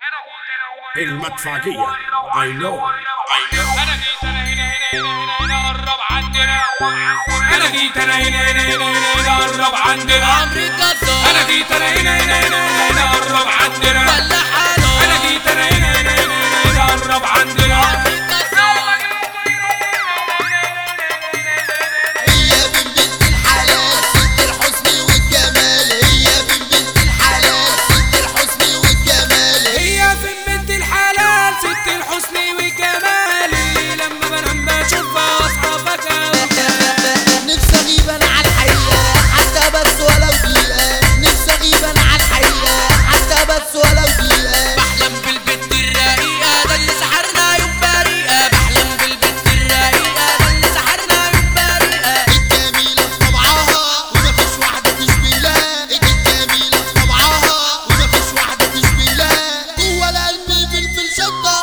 المدفعية I know I know انا جيت انا هنا هنا هنا هنا هنا قرب عندنا انا جيت انا هنا هنا هنا هنا هنا قرب عندنا عمرو الجزار انا جيت انا هنا هنا هنا هنا قرب عندنا ولا حاله انا جيت انا هنا هنا هنا هنا قرب عندنا عمرو الجزار هي من بنت الحلال ست الحسن والجمال هي من بنت الحلال ست الحسن والجمال هي في بنت الحلال ست الحسن والجمال اللي لما بنام بشوفها اصحى فجأة نفسي اغيب انا على الحقيقة حتى بس ولو دقيقة نفسي اغيب انا على الحقيقة حتى بس ولو دقيقة بحلم بالبنت الرقيقة ده اللي سحرنا يوم بريئة بحلم بالبنت الرقيقة ده اللي سحرنا يوم بريئة الجميلة بطبعها ومفيش واحدة تشبه لها الجميلة بطبعها ومفيش واحدة تشبه لها جوه القلب فلفل شطة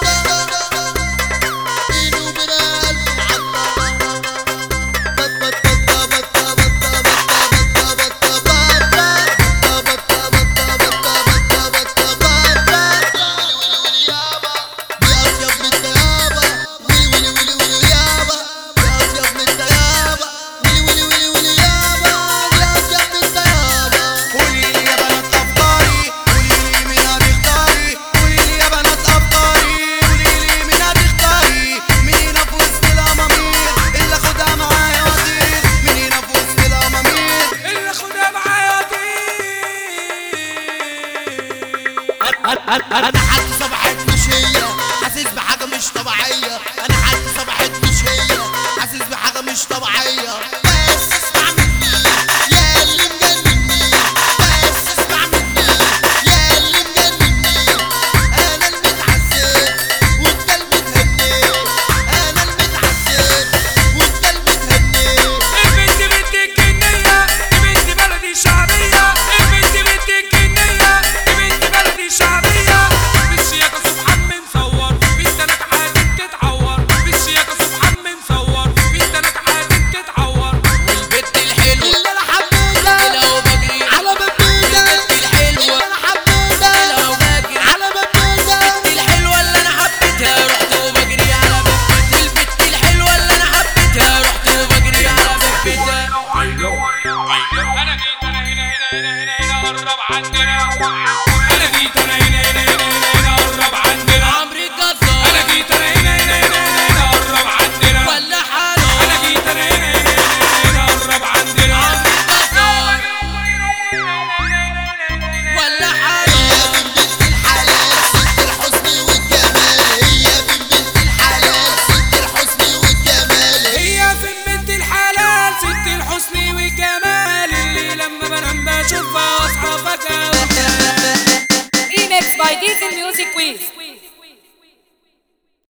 بيني وبينها قلب محطة بطة بطة بطة بطة بطة بطة بطة بطة بطة بطة بطة بطة بطة ويلي ويلي يابا دي أطيب من الطيابة ويلي ويلي ويلي ويلي يابا دي أطيب من الطيابة ويلي ويلي ويلي ويلي يابا دي أطيب من الطيابة قولي لي يا بنات أفكاري قولي لي مين هتختاري قولي لي يا بنات أفكاري قولي لي مين هتختاري مين هنا في وسط الأمامير اللي أخدها معايا وأطير مين هنا في وسط الأمامير اللي خدها معايا دي انا حد صبحت مش هي حاسس بحاجه مش طبيعيه انا حد صبحت مش هي حاسس بحاجه مش طبيعيه بس اسمع مني يا اللي مجنني بس اسمع مني يا اللي مجنني انا المتعذب وانت المتهني انا المتعذب وانت المتهني البنت بنت الجنية البنت بلدي شعبية البنت بنت الجنية البنت بلدي شعبية في الشياكة سبحان مصور في التلات حاجات تتعور في الشياكة سبحان مصور في التلات حاجات تتعور والبنت الحلوة اللي انا حبيتها لو بجري على بابيتها البنت الحلوة اللي انا حبيتها لو بجري على بابيتها البنت الحلوة اللي انا حبيتها رحت وبجري على بابتها البنت الحلوة اللي انا حبيتها رحت وبجري على بابتها I know I know انا جيت انا هنا هنا هنا هنا هنا قرب عندنا انا جيت انا هنا هنا هنا هنا هنا قرب عندنا عمرو الجزار انا جيت انا هنا هنا هنا هنا هنا قرب عندنا ولا حاله انا جيت انا هنا هنا هنا هنا قرب عندنا عمرو الجزار ولا حاله هي من بنت الحلال ست الحسن والجمال هي من بنت الحلال ست الحسن والجمال هي في بنت الحلال ست الحسن والجمال اللي لما بنام بشوفها اصحى فجأة Remix by Diesel Music Quiz.